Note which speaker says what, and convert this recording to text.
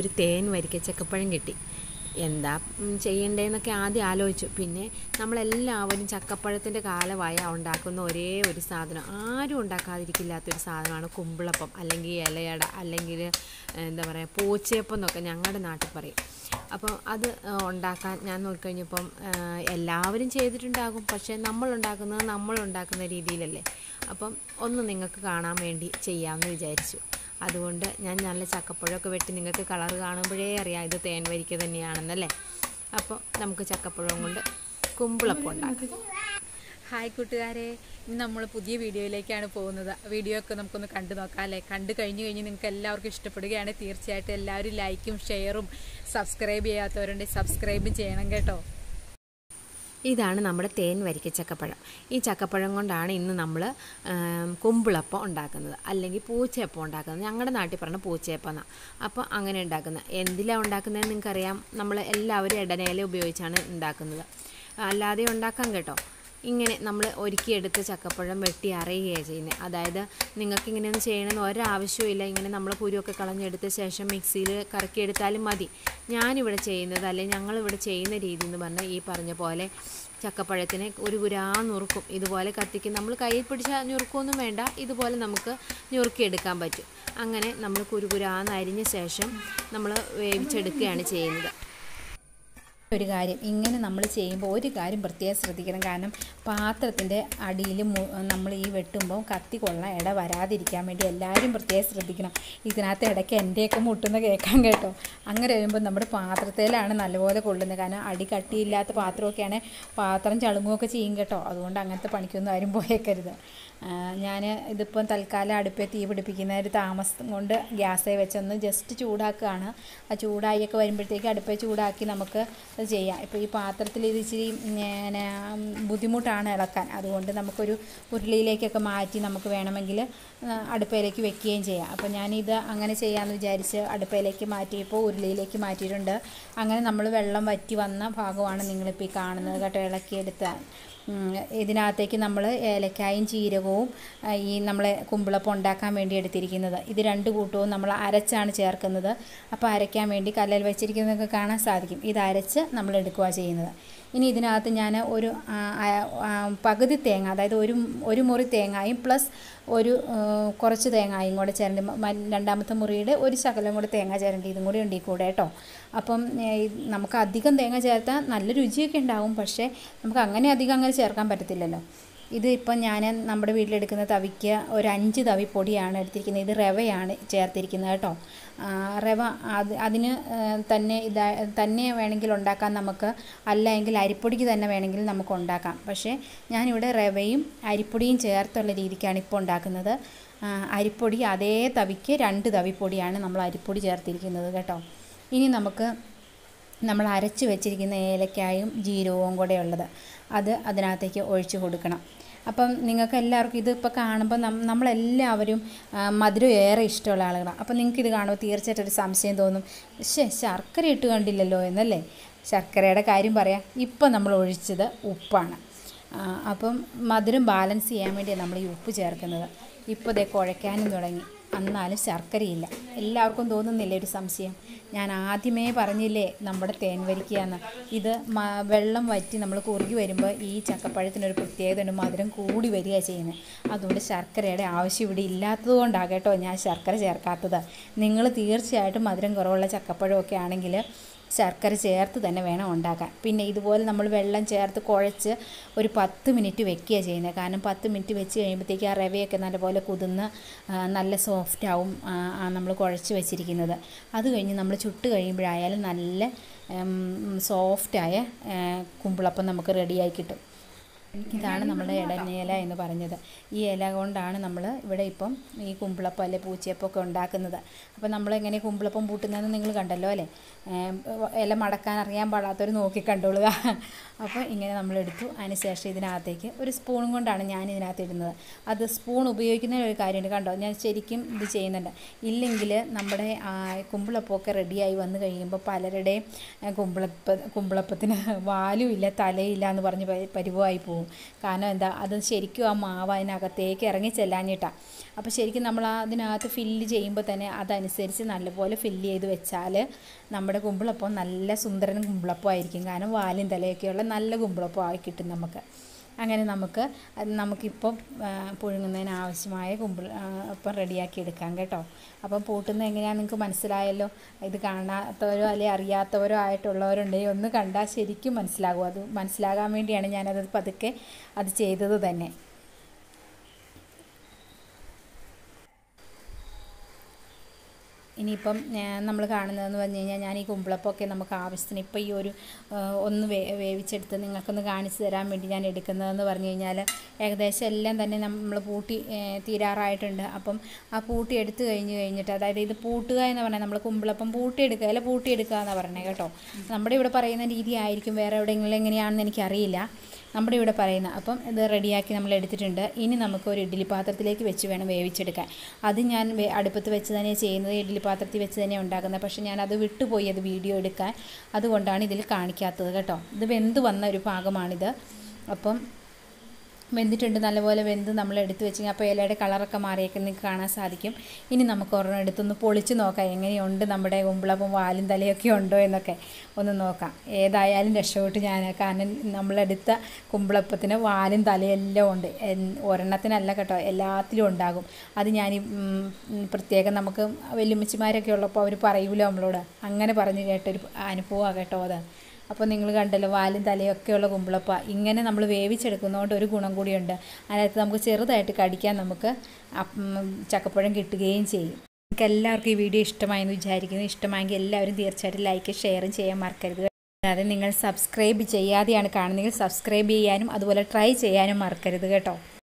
Speaker 1: ഒരു തേൻ വരിക്ക ചക്കപ്പഴം കിട്ടി എന്താ ഉം, ചെയ്യണ്ടേന്നൊക്കെ ആദ്യം ആലോചിച്ചു പിന്നെ നമ്മളെല്ലാവരും ചക്കപ്പഴത്തിൻ്റെ കാലമായ ഉണ്ടാക്കുന്ന ഒരേ ഒരു സാധനം ആരും ഉണ്ടാക്കാതിരിക്കില്ലാത്തൊരു സാധനമാണ് കുമ്പിളപ്പം അല്ലെങ്കിൽ ഇലയട അല്ലെങ്കിൽ എന്താ പറയുക പൂച്ചയപ്പം എന്നൊക്കെ ഞങ്ങളുടെ നാട്ടിൽ പറയും അപ്പം അത് ആ, ഉണ്ടാക്കാൻ ഞാൻ നോക്കിക്കഴിഞ്ഞപ്പം ആ, എല്ലാവരും ചെയ്തിട്ടുണ്ടാകും പക്ഷേ നമ്മൾ ഉണ്ടാക്കുന്നത് നമ്മൾ ഉണ്ടാക്കുന്ന രീതിയിലല്ലേ അപ്പം ഒന്ന് നിങ്ങൾക്ക് കാണാൻ വേണ്ടി ചെയ്യാമെന്ന് വിചാരിച്ചു അതുകൊണ്ട് ഞാൻ നല്ല ചക്കപ്പഴമൊക്കെ വെട്ടി നിങ്ങൾക്ക് കളർ കാണുമ്പോഴേ അറിയാം ഇത് തേൻ വരിക്ക തന്നെയാണെന്നല്ലേ അപ്പോൾ നമുക്ക് ചക്കപ്പഴം കൊണ്ട് കുമ്പിളപ്പം ഉണ്ടാക്കാം
Speaker 2: ഹായ് കൂട്ടുകാരെ ഇന്ന് നമ്മൾ പുതിയ വീഡിയോയിലേക്കാണ് പോകുന്നത് വീഡിയോ ഒക്കെ നമുക്കൊന്ന് കണ്ടു നോക്കാം അല്ലേ കണ്ടു കഴിഞ്ഞ് കഴിഞ്ഞ് നിങ്ങൾക്ക് എല്ലാവർക്കും ഇഷ്ടപ്പെടുകയാണ് തീർച്ചയായിട്ടും എല്ലാവരും ലൈക്കും ഷെയറും സബ്സ്ക്രൈബ് ചെയ്യാത്തവരുണ്ടെങ്കിൽ സബ്സ്ക്രൈബും ചെയ്യണം കേട്ടോ
Speaker 1: ഇതാണ് നമ്മുടെ തേൻ വരിക്ക ചക്കപ്പഴം ഈ ചക്കപ്പഴം കൊണ്ടാണ് ഇന്ന് നമ്മൾ കുമ്പിളപ്പം ഉണ്ടാക്കുന്നത് അല്ലെങ്കിൽ പൂച്ചയപ്പം ഉണ്ടാക്കുന്നത് ഞങ്ങളുടെ നാട്ടിൽ പറഞ്ഞ പൂച്ചയപ്പം എന്നാണ് അപ്പോൾ അങ്ങനെ ഉണ്ടാക്കുന്നത് എന്തിലാണ് ഉണ്ടാക്കുന്നതെന്ന് നിങ്ങൾക്കറിയാം നമ്മൾ എല്ലാവരും ഇടനേല ഉപയോഗിച്ചാണ് ഉണ്ടാക്കുന്നത് അല്ലാതെ ഉണ്ടാക്കാം കേട്ടോ ഇങ്ങനെ നമ്മൾ ഒരുക്കിയെടുത്ത് ചക്കപ്പഴം വെട്ടി അറിയുകയാണ് ചെയ്യുന്നത് അതായത് നിങ്ങൾക്ക് ഇങ്ങനെയൊന്നും ചെയ്യണമെന്ന് ഒരാവശ്യമില്ല ഇങ്ങനെ നമ്മൾ കുരുവൊക്കെ കളഞ്ഞെടുത്ത ശേഷം മിക്സിയിൽ കറക്കിയെടുത്താലും മതി ഞാനിവിടെ ചെയ്യുന്നത് അല്ലെങ്കിൽ ഞങ്ങളിവിടെ ചെയ്യുന്ന രീതി എന്ന് പറഞ്ഞാൽ ഈ പറഞ്ഞ പോലെ ചക്കപ്പഴത്തിനെ ഒരു കുരാ നുറുക്കും ഇതുപോലെ കത്തിക്കും നമ്മൾ കയ്യിൽ പിടിച്ച ഞുറുക്കൊന്നും വേണ്ട ഇതുപോലെ നമുക്ക് ഞുറുക്കിയെടുക്കാൻ പറ്റും അങ്ങനെ നമ്മൾ കുരുകുരാന്ന് അരിഞ്ഞ ശേഷം നമ്മൾ വേവിച്ചെടുക്കുകയാണ് ചെയ്യുന്നത്
Speaker 2: ഒരു കാര്യം ഇങ്ങനെ നമ്മൾ ചെയ്യുമ്പോൾ ഒരു കാര്യം പ്രത്യേകം ശ്രദ്ധിക്കണം കാരണം പാത്രത്തിൻ്റെ അടിയിൽ നമ്മൾ ഈ വെട്ടുമ്പോൾ കത്തി കൊള്ളാൻ ഇട വരാതിരിക്കാൻ വേണ്ടി എല്ലാവരും പ്രത്യേകം ശ്രദ്ധിക്കണം ഇതിനകത്ത് ഇടയ്ക്ക് എൻ്റെയൊക്കെ മുട്ടുന്ന കേൾക്കാൻ കേട്ടോ അങ്ങനെ വരുമ്പോൾ നമ്മുടെ പാത്രത്തിലാണ് നല്ലപോലെ കൊള്ളുന്നത് കാരണം അടി കട്ടിയില്ലാത്ത പാത്രമൊക്കെയാണ് പാത്രം ചളുങ്ങുമൊക്കെ ചെയ്യും കേട്ടോ അതുകൊണ്ട് അങ്ങനത്തെ പണിക്കൊന്നും ആരും പോയേക്കരുത് ഞാൻ ഇതിപ്പം തൽക്കാലം അടുപ്പേ തീ പിടിപ്പിക്കുന്ന ഒരു താമസം കൊണ്ട് ഗ്യാസേ വെച്ചൊന്ന് ജസ്റ്റ് ചൂടാക്കുകയാണ് ആ ചൂടായിയൊക്കെ വരുമ്പോഴത്തേക്ക് അടുപ്പേ ചൂടാക്കി നമുക്ക് അത് ചെയ്യാം ഇപ്പോൾ ഈ പാത്രത്തിൽ ഇത് ഇച്ചിരി പിന്നെ ബുദ്ധിമുട്ടാണ് ഇളക്കാൻ അതുകൊണ്ട് നമുക്കൊരു ഉരുളിയിലേക്കൊക്കെ മാറ്റി നമുക്ക് വേണമെങ്കിൽ അടുപ്പയിലേക്ക് വെക്കുകയും ചെയ്യാം അപ്പോൾ ഞാനിത് അങ്ങനെ ചെയ്യാമെന്ന് വിചാരിച്ച് അടുപ്പയിലേക്ക് മാറ്റിയപ്പോൾ ഉരുളിയിലേക്ക് മാറ്റിയിട്ടുണ്ട് അങ്ങനെ നമ്മൾ വെള്ളം വറ്റി വന്ന ഭാഗമാണ് നിങ്ങളിപ്പോൾ ഈ കാണുന്നത് കേട്ടോ ഇളക്കിയെടുത്ത ഉം, ഇതിനകത്തേക്ക് നമ്മൾ ഏലക്കായും ജീരകവും ആ, ഈ നമ്മളെ കുമ്പിളപ്പം ഉണ്ടാക്കാൻ വേണ്ടി എടുത്തിരിക്കുന്നത് ഇത് രണ്ട് കൂട്ടവും നമ്മൾ അരച്ചാണ് ചേർക്കുന്നത് അപ്പോൾ അരയ്ക്കാൻ വേണ്ടി കല്ലിൽ വെച്ചിരിക്കുന്നതൊക്കെ കാണാൻ സാധിക്കും ഇത് അരച്ച് നമ്മൾ എടുക്കുക ചെയ്യുന്നത് ഇനി ഇതിനകത്ത് ഞാൻ ഒരു ആ, ആ, ആ, പകുതി തേങ്ങ അതായത് ഒരു ഒരു മുറി തേങ്ങായും പ്ലസ് ഒരു ആ, കുറച്ച് തേങ്ങായും കൂടെ ചേരണ്ടി മ- രണ്ടാമത്തെ മുറിയുടെ ഒരു ശകലം കൂടെ തേങ്ങ ചേരേണ്ടി ഇതും കൂടി ഉണ്ട് ഈ കൂടെ കേട്ടോ അപ്പം ഏ, നമുക്ക് അധികം തേങ്ങ ചേർത്താൽ നല്ല രുചിയൊക്കെ ഉണ്ടാവും പക്ഷേ നമുക്ക് അങ്ങനെ അധികം അങ്ങനെ ചേർക്കാൻ പറ്റത്തില്ലല്ലോ ഇത് ഇപ്പം ഞാൻ നമ്മുടെ വീട്ടിലെടുക്കുന്ന തവിക്ക് ഒരു അഞ്ച് തവി പൊടിയാണ് എടുത്തിരിക്കുന്നത് ഇത് റവയാണ് ചേർത്തിരിക്കുന്നത് കേട്ടോ ആ, റവ അത് അതിന് ആ, തന്നെ ഇതാ തന്നെ വേണമെങ്കിൽ ഉണ്ടാക്കാൻ നമുക്ക് അല്ല എങ്കിൽ അരിപ്പൊടിക്ക് തന്നെ വേണമെങ്കിൽ നമുക്ക് ഉണ്ടാക്കാം പക്ഷേ ഞാനിവിടെ റവയും അരിപ്പൊടിയും ചേർത്തുള്ള രീതിക്കാണ് ഇപ്പോൾ ഉണ്ടാക്കുന്നത് ആ, അരിപ്പൊടി അതേ തവിക്ക് രണ്ട് തവി പൊടിയാണ് നമ്മൾ അരിപ്പൊടി ചേർത്തിരിക്കുന്നത് കേട്ടോ ഇനി നമുക്ക് നമ്മൾ അരച്ച് വെച്ചിരിക്കുന്ന ഏലക്കായും ജീരകവും കൂടെ ഉള്ളത് അത് അതിനകത്തേക്ക് ഒഴിച്ചു കൊടുക്കണം അപ്പം നിങ്ങൾക്ക് എല്ലാവർക്കും ഇതിപ്പോൾ കാണുമ്പോൾ നം നമ്മളെല്ലാവരും ആ, മധുരം ഏറെ ഇഷ്ടമുള്ള ആളുകളാണ് അപ്പം നിങ്ങൾക്ക് ഇത് കാണുമ്പോൾ തീർച്ചയായിട്ടും ഒരു സംശയം തോന്നും ശേ ശർക്കര ഇട്ട് കണ്ടില്ലല്ലോ എന്നല്ലേ ശർക്കരയുടെ കാര്യം പറയാം ഇപ്പം നമ്മൾ ഒഴിച്ചത് ഉപ്പാണ് ആ, അപ്പം മധുരം ബാലൻസ് ചെയ്യാൻ വേണ്ടിയാണ് നമ്മൾ ഈ ഉപ്പ് ചേർക്കുന്നത് ഇപ്പോൾ ദേ കുഴയ്ക്കാനും തുടങ്ങി എന്നാലും ശർക്കരയില്ല എല്ലാവർക്കും തോന്നുന്നില്ലേ ഒരു സംശയം ഞാൻ ആദ്യമേ പറഞ്ഞില്ലേ നമ്മുടെ തേൻ വരിക്കുകയെന്ന് ഇത് മ- വെള്ളം വറ്റി നമ്മൾ കുറുകി വരുമ്പോൾ ഈ ചക്കപ്പഴത്തിനൊരു പ്രത്യേകതയുണ്ട് മധുരം കൂടി വരിക ചെയ്യുന്നത് അതുകൊണ്ട് ശർക്കരയുടെ ആവശ്യം ഇവിടെ ഇല്ലാത്തത് കൊണ്ടാണ് കേട്ടോ ഞാൻ ശർക്കര ചേർക്കാത്തത് നിങ്ങൾ തീർച്ചയായിട്ടും മധുരം കുറവുള്ള ചക്കപ്പഴമൊക്കെ ആണെങ്കിൽ ശർക്കര ചേർത്ത് തന്നെ വേണം ഉണ്ടാക്കാൻ പിന്നെ ഇതുപോലെ നമ്മൾ വെള്ളം ചേർത്ത് കുഴച്ച് ഒരു പത്ത് മിനിറ്റ് വെക്കുക ചെയ്യുന്നത് കാരണം പത്ത് മിനിറ്റ് വെച്ച് കഴിയുമ്പോഴത്തേക്ക് ആ റവയൊക്കെ നല്ലപോലെ കുതിർന്ന് ആ, നല്ല സോഫ്റ്റ് ആവും നമ്മൾ കുഴച്ച് വെച്ചിരിക്കുന്നത് അത് കഴിഞ്ഞ് നമ്മൾ ചുട്ട് കഴിയുമ്പോഴായാലും നല്ല സോഫ്റ്റായ കുമ്പിളപ്പം നമുക്ക് റെഡിയായി കിട്ടും ഇതാണ് നമ്മുടെ ഇടനേല എന്ന് പറഞ്ഞത് ഈ ഇല കൊണ്ടാണ് നമ്മൾ ഇവിടെ ഇപ്പം ഈ കുമ്പിളപ്പം അല്ലെ പൂച്ചയപ്പം ഒക്കെ ഉണ്ടാക്കുന്നത് അപ്പോൾ നമ്മൾ എങ്ങനെ കുമ്പിളപ്പം പൂട്ടുന്നതെന്ന് നിങ്ങൾ കണ്ടല്ലോ അല്ലേ ഏം, ഇല മടക്കാൻ അറിയാൻ പാടാത്തവർ നോക്കി കണ്ടോളുക അപ്പോൾ ഇങ്ങനെ നമ്മൾ എടുത്തു അതിന് ശേഷം ഇതിനകത്തേക്ക് ഒരു സ്പൂണും കൊണ്ടാണ് ഞാൻ ഇതിനകത്ത് ഇടുന്നത് അത് സ്പൂൺ ഉപയോഗിക്കുന്ന ഒരു കാര്യമുണ്ട് കണ്ടോ ഞാൻ ശരിക്കും ഇത് ചെയ്യുന്നുണ്ട് ഇല്ലെങ്കിൽ നമ്മുടെ ആ, കുമ്പിളപ്പമൊക്കെ റെഡിയായി വന്നു കഴിയുമ്പോൾ പലരുടെയും ആ, കുമ്പിളപ്പ കുമ്പിളപ്പത്തിന് വാലും ഇല്ല തലയില്ല എന്ന് പറഞ്ഞ് പരി- പരിഭവമായി പോകും പോവും കാരണം എന്താ അത് ശരിക്കും ആ മാവ് അതിനകത്തേക്ക് ഇറങ്ങി ചെല്ലാഞ്ഞിട്ടാണ് അപ്പോൾ ശരിക്കും നമ്മൾ അതിനകത്ത് ഫില്ല് ചെയ്യുമ്പോൾ തന്നെ അതനുസരിച്ച് നല്ലപോലെ ഫില്ല് ചെയ്ത് വെച്ചാൽ നമ്മുടെ കുമ്പിളപ്പം നല്ല സുന്ദരൻ കുമ്പിളപ്പം ആയിരിക്കും കാരണം വാലും തലയൊക്കെയുള്ള നല്ല കുമ്പിളപ്പം ആയി കിട്ടും നമുക്ക് അങ്ങനെ നമുക്ക് അത് നമുക്കിപ്പം ആ, പുഴുങ്ങുന്നതിന് ആവശ്യമായ കുമ്പിൾ ആ, അപ്പം റെഡിയാക്കി എടുക്കാം കേട്ടോ അപ്പം പൂട്ടുന്നത് എങ്ങനെയാണെന്ന് നിങ്ങൾക്ക് മനസ്സിലായല്ലോ ഇത് കാണാത്തവരോ അല്ലെങ്കിൽ അറിയാത്തവരോ ആയിട്ടുള്ളവരുണ്ടെങ്കിൽ ഒന്ന് കണ്ടാൽ ശരിക്കും മനസ്സിലാകും അത് മനസ്സിലാകാൻ വേണ്ടിയാണ് ഞാനത് പതുക്കെ അത് ചെയ്തത് തന്നെ ഇനിയിപ്പം നമ്മൾ കാണുന്നതെന്ന് പറഞ്ഞു കഴിഞ്ഞാൽ ഞാൻ ഈ കുമ്പിളപ്പമൊക്കെ നമുക്ക് ആവശ്യത്തിന് ഇപ്പോൾ ഈ ഒരു ആ, ഒന്ന് വേ വേവിച്ചെടുത്ത് നിങ്ങൾക്കൊന്ന് കാണിച്ചു തരാൻ വേണ്ടി ഞാൻ എടുക്കുന്നതെന്ന് പറഞ്ഞു കഴിഞ്ഞാൽ ഏകദേശം എല്ലാം തന്നെ നമ്മൾ പൂട്ടി ഏ, തീരാറായിട്ടുണ്ട് അപ്പം ആ പൂട്ടി എടുത്തു കഴിഞ്ഞ് കഴിഞ്ഞിട്ട് അതായത് ഇത് പൂട്ടുക എന്ന് പറഞ്ഞാൽ നമ്മൾ കുമ്പിളപ്പം പൂട്ടിയെടുക്കുക അല്ല പൂട്ടിയെടുക്കുക എന്നാണ് പറഞ്ഞത് കേട്ടോ നമ്മുടെ ഇവിടെ പറയുന്ന രീതി ആയിരിക്കും വേറെ എവിടെയെങ്കിലും എങ്ങനെയാണെന്ന് എനിക്കറിയില്ല നമ്മുടെ ഇവിടെ പറയുന്ന അപ്പം ഇത് റെഡിയാക്കി നമ്മൾ എടുത്തിട്ടുണ്ട് ഇനി നമുക്ക് ഒരു ഇഡ്ഡലി പാത്രത്തിലേക്ക് വെച്ച് വേണം വേവിച്ചെടുക്കാൻ അത് ഞാൻ വേ- അടുപ്പത്ത് വെച്ച് തന്നെ ചെയ്യുന്നത് ഇഡ്ഡലി പാത്രത്തിൽ വെച്ച് തന്നെ ഉണ്ടാക്കുന്നത് പക്ഷേ ഞാൻ അത് വിട്ടുപോയി അത് വീഡിയോ എടുക്കാൻ അതുകൊണ്ടാണ് ഇതിൽ കാണിക്കാത്തത് കേട്ടോ ഇത് വെന്ത് വന്ന ഒരു ഭാഗമാണിത് അപ്പം വെന്തിട്ടുണ്ട് നല്ലപോലെ വെന്ത് നമ്മൾ എടുത്ത് വെച്ച് അപ്പോൾ ഇലയുടെ കളറൊക്കെ മാറിയൊക്കെ നിങ്ങൾക്ക് കാണാൻ സാധിക്കും ഇനി നമുക്ക് ഒരെണ്ണം എടുത്തൊന്ന് പൊളിച്ച് നോക്കാം എങ്ങനെയുണ്ട് നമ്മുടെ കുമ്പിളപ്പം വാലും തലയൊക്കെ ഉണ്ടോ എന്നൊക്കെ ഒന്ന് നോക്കാം ഏതായാലും രക്ഷപ്പെട്ട് ഞാൻ കാരണം നമ്മളെടുത്ത കുമ്പിളപ്പത്തിന് വാലും തലയെല്ലാം ഉണ്ട് എൻ- ഒരെണ്ണത്തിനല്ല കേട്ടോ എല്ലാത്തിലും ഉണ്ടാകും അത് ഞാൻ ഈ, ഉം, ഉം, പ്രത്യേകം നമുക്ക് വലിയമ്മച്ചിമാരൊക്കെ ഉള്ളപ്പോൾ അവർ പറയൂലോ നമ്മളോട് അങ്ങനെ പറഞ്ഞു കേട്ടൊരു അനുഭവമാണ് കേട്ടോ അത് അപ്പോൾ നിങ്ങൾ കണ്ടല്ലോ വാലും തലയൊക്കെയുള്ള കുമ്പിളപ്പ ഇങ്ങനെ നമ്മൾ വേവിച്ചെടുക്കുന്നതുകൊണ്ട് ഒരു ഗുണം കൂടിയുണ്ട് അതിനകത്ത് നമുക്ക് ചെറുതായിട്ട് കടിക്കാൻ നമുക്ക് അപ്പം ചക്കപ്പഴം കിട്ടുകയും ചെയ്യും നിങ്ങൾക്ക് എല്ലാവർക്കും ഈ വീഡിയോ ഇഷ്ടമായെന്ന് വിചാരിക്കുന്നു ഇഷ്ടമായെങ്കിൽ എല്ലാവരും തീർച്ചയായിട്ടും ലൈക്ക് ഷെയറും ചെയ്യാൻ മറക്കരുത് അതായത് നിങ്ങൾ സബ്സ്ക്രൈബ് ചെയ്യാതെയാണ് കാണുന്നതെങ്കിൽ സബ്സ്ക്രൈബ് ചെയ്യാനും അതുപോലെ ട്രൈ ചെയ്യാനും മറക്കരുത് കേട്ടോ